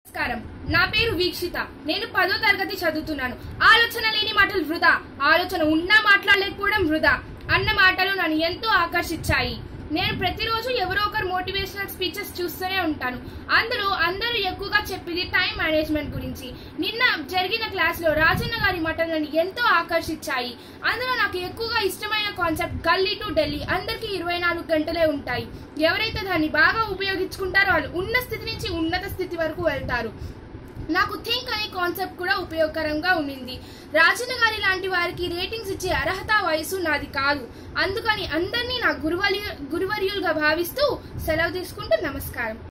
నమస్కారం నా పేరు వీక్షిత నేను పదో తరగతి చదువుతున్నాను ఆలోచన లేని మాటలు వృధా ఆలోచన ఉన్నా మాట్లాడలేకపోవడం వృధా అన్న మాటలు నన్ను ఎంతో ఆకర్షించాయి నేను ప్రతిరోజు ఎవరో ఒకరు మోటివేషనల్ స్పీచెస్ చూస్తూనే ఉంటాను అందులో అందరూ ఎక్కువగా చెప్పింది టైం మేనేజ్మెంట్ గురించి నిన్న జరిగిన క్లాస్ లో రాజన్న గారి మాటలు నన్ను ఎంతో ఆకర్షించాయి అందులో నాకు ఎక్కువగా ఇష్టమైన కాన్సెప్ట్ గల్లీ టు ఢిల్లీ అందరికీ ఇరవై నాలుగు గంటలే ఉంటాయి ఎవరైతే దాన్ని బాగా ఉపయోగించుకుంటారో వాళ్ళు ఉన్న స్థితి నుంచి ఉన్నత స్థితి వరకు వెళ్తారు నాకు థింక్ అనే కాన్సెప్ట్ కూడా ఉపయోగకరంగా ఉండింది రాజన్న గారి లాంటి వారికి రేటింగ్స్ ఇచ్చే అర్హత వయసు నాది కాదు అందుకని అందరినీ నా గురువర్యు గురువర్యులుగా భావిస్తూ సెలవు తీసుకుంటూ నమస్కారం